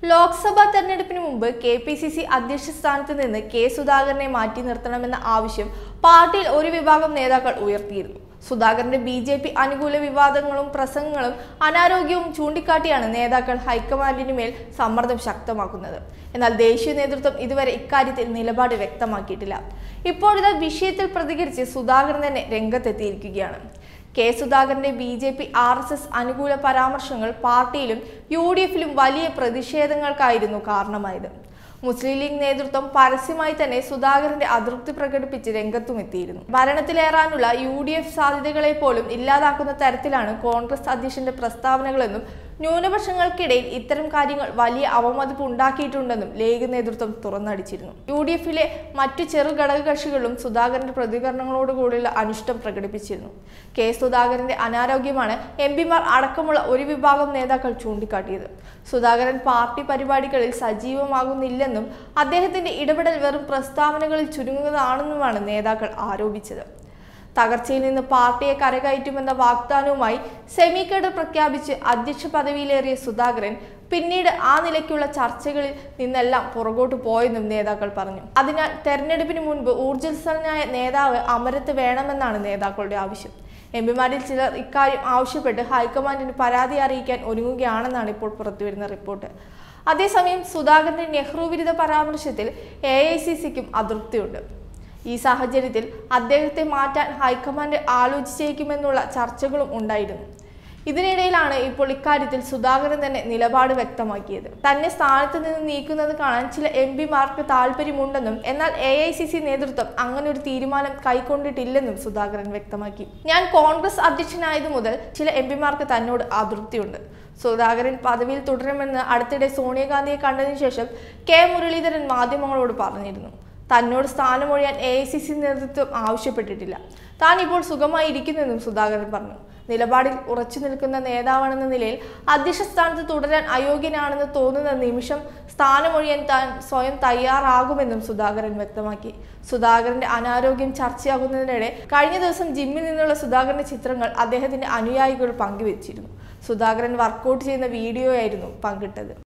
ലോക്സഭാ തെരഞ്ഞെടുപ്പിന് മുമ്പ് K P C C അധ്യക്ഷ സ്ഥാനത്ത് നിന്ന് കെ സുധാകരനെ മാറ്റി നിർത്തണമെന്ന ആവശ്യം പാർട്ടിയിൽ ഒരു വിഭാഗം നേതാക്കൾ ഉയർത്തിയിരുന്നു സുധാകരന്റെ ബി ജെ പി അനുകൂല വിവാദങ്ങളും പ്രസംഗങ്ങളും അനാരോഗ്യവും ചൂണ്ടിക്കാട്ടിയാണ് നേതാക്കൾ ഹൈക്കമാൻഡിന് മേൽ സമ്മർദ്ദം ശക്തമാക്കുന്നത് എന്നാൽ ദേശീയ നേതൃത്വം ഇതുവരെ ഇക്കാര്യത്തിൽ നിലപാട് വ്യക്തമാക്കിയിട്ടില്ല ഇപ്പോഴിതാ വിഷയത്തിൽ പ്രതികരിച്ച് സുധാകരൻ തന്നെ രംഗത്തെത്തിയിരിക്കുകയാണ് കെ സുധാകരന്റെ B J P R S S അനുകൂല പരാമർശങ്ങൾ പാർട്ടിയിലും യു ഡി എഫിലും വലിയ പ്രതിഷേധങ്ങൾക്കായിരുന്നു കാരണമായത് മുസ്ലിം ലീഗ് നേതൃത്വം പരസ്യമായി തന്നെ സുധാകരന്റെ അതൃപ്തി പ്രകടിപ്പിച്ച് രംഗത്തുമെത്തിയിരുന്നു ഭരണത്തിലേറാനുള്ള യു ഡി എഫ് സാധ്യതകളെ പോലും ഇല്ലാതാക്കുന്ന തരത്തിലാണ് കോൺഗ്രസ് അധ്യക്ഷന്റെ പ്രസ്താവനകളെന്നും ന്യൂനപക്ഷങ്ങൾക്കിടയിൽ ഇത്തരം കാര്യങ്ങൾ വലിയ അവമതിപ്പ് ഉണ്ടാക്കിയിട്ടുണ്ടെന്നും ലീഗ് നേതൃത്വം തുറന്നടിച്ചിരുന്നു യു ഡി എഫിലെ മറ്റു ചെറു ഘടകകക്ഷികളും സുധാകരന്റെ പ്രതികരണങ്ങളോടുകൂടിയുള്ള അനിഷ്ടം പ്രകടിപ്പിച്ചിരുന്നു കെ സുധാകരന്റെ അനാരോഗ്യമാണ് എം പിമാർ അടക്കമുള്ള ഒരു വിഭാഗം നേതാക്കൾ ചൂണ്ടിക്കാട്ടിയത് സുധാകരൻ പാർട്ടി പരിപാടികളിൽ സജീവമാകുന്നില്ലെന്നും അദ്ദേഹത്തിന്റെ ഇടപെടൽ വെറും പ്രസ്താവനകളിൽ ചുരുങ്ങുന്നതാണെന്നുമാണ് നേതാക്കൾ ആരോപിച്ചത് തകർച്ചയിൽ നിന്ന് പാർട്ടിയെ കരകയറ്റുമെന്ന വാഗ്ദാനവുമായി സെമി കേഡർ പ്രഖ്യാപിച്ച് അധ്യക്ഷ പദവിയിലേറിയ സുധാകരൻ പിന്നീട് ആ നിലയ്ക്കുള്ള ചർച്ചകളിൽ നിന്നെല്ലാം പുറകോട്ട് പോയെന്നും നേതാക്കൾ പറഞ്ഞു അതിനാൽ തെരഞ്ഞെടുപ്പിന് മുൻപ് ഊർജ്ജസ്വലനായ നേതാവ് അമരത്ത് വേണമെന്നാണ് നേതാക്കളുടെ ആവശ്യം എം പിമാരിൽ ചിലർ ഇക്കാര്യം ആവശ്യപ്പെട്ട് ഹൈക്കമാൻഡിന് പരാതി അറിയിക്കാൻ ഒരുങ്ങുകയാണെന്നാണ് ഇപ്പോൾ പുറത്തുവരുന്ന റിപ്പോർട്ട് അതേസമയം സുധാകരന്റെ നെഹ്റു വിരുദ്ധ പരാമർശത്തിൽ എ ഐ സി സിക്കും അതൃപ്തിയുണ്ട് ഈ സാഹചര്യത്തിൽ അദ്ദേഹത്തെ മാറ്റാൻ ഹൈക്കമാൻഡ് ആലോചിച്ചേക്കുമെന്നുള്ള ചർച്ചകളും ഉണ്ടായിരുന്നു ഇതിനിടയിലാണ് ഇപ്പോൾ ഇക്കാര്യത്തിൽ സുധാകരൻ തന്നെ നിലപാട് വ്യക്തമാക്കിയത് തന്നെ സ്ഥാനത്ത് നിന്ന് നീക്കുന്നത് കാണാൻ ചില എം പിമാർക്ക് താല്പര്യമുണ്ടെന്നും എന്നാൽ എ ഐ സി സി നേതൃത്വം അങ്ങനെ ഒരു തീരുമാനം കൈക്കൊണ്ടിട്ടില്ലെന്നും സുധാകരൻ വ്യക്തമാക്കി ഞാൻ കോൺഗ്രസ് അധ്യക്ഷനായതു മുതൽ ചില എം പിമാർക്ക് തന്നോട് അതൃപ്തിയുണ്ട് സുധാകരൻ പദവിയിൽ തുടരുമെന്ന് അടുത്തിടെ സോണിയാഗാന്ധിയെ കണ്ടതിനു ശേഷം കെ മുരളീധരൻ മാധ്യമങ്ങളോട് പറഞ്ഞിരുന്നു തന്നോട് സ്ഥാനമൊഴിയാൻ എ ഐ സി സി നേതൃത്വം ആവശ്യപ്പെട്ടിട്ടില്ല താൻ ഇപ്പോൾ സുഖമായി ഇരിക്കുന്നെന്നും സുധാകരൻ പറഞ്ഞു നിലപാടിൽ ഉറച്ചു നിൽക്കുന്ന നേതാവാണെന്ന നിലയിൽ അധ്യക്ഷ സ്ഥാനത്ത് തുടരാൻ അയോഗ്യനാണെന്ന് തോന്നുന്ന നിമിഷം സ്ഥാനമൊഴിയാൻ താൻ സ്വയം തയ്യാറാകുമെന്നും സുധാകരൻ വ്യക്തമാക്കി സുധാകരന്റെ അനാരോഗ്യം ചർച്ചയാകുന്നതിനിടെ കഴിഞ്ഞ ദിവസം ജിമ്മിൽ നിന്നുള്ള സുധാകരന്റെ ചിത്രങ്ങൾ അദ്ദേഹത്തിന്റെ അനുയായികൾ പങ്കുവച്ചിരുന്നു സുധാകരൻ വർക്കൗട്ട് ചെയ്യുന്ന വീഡിയോയായിരുന്നു പങ്കിട്ടത്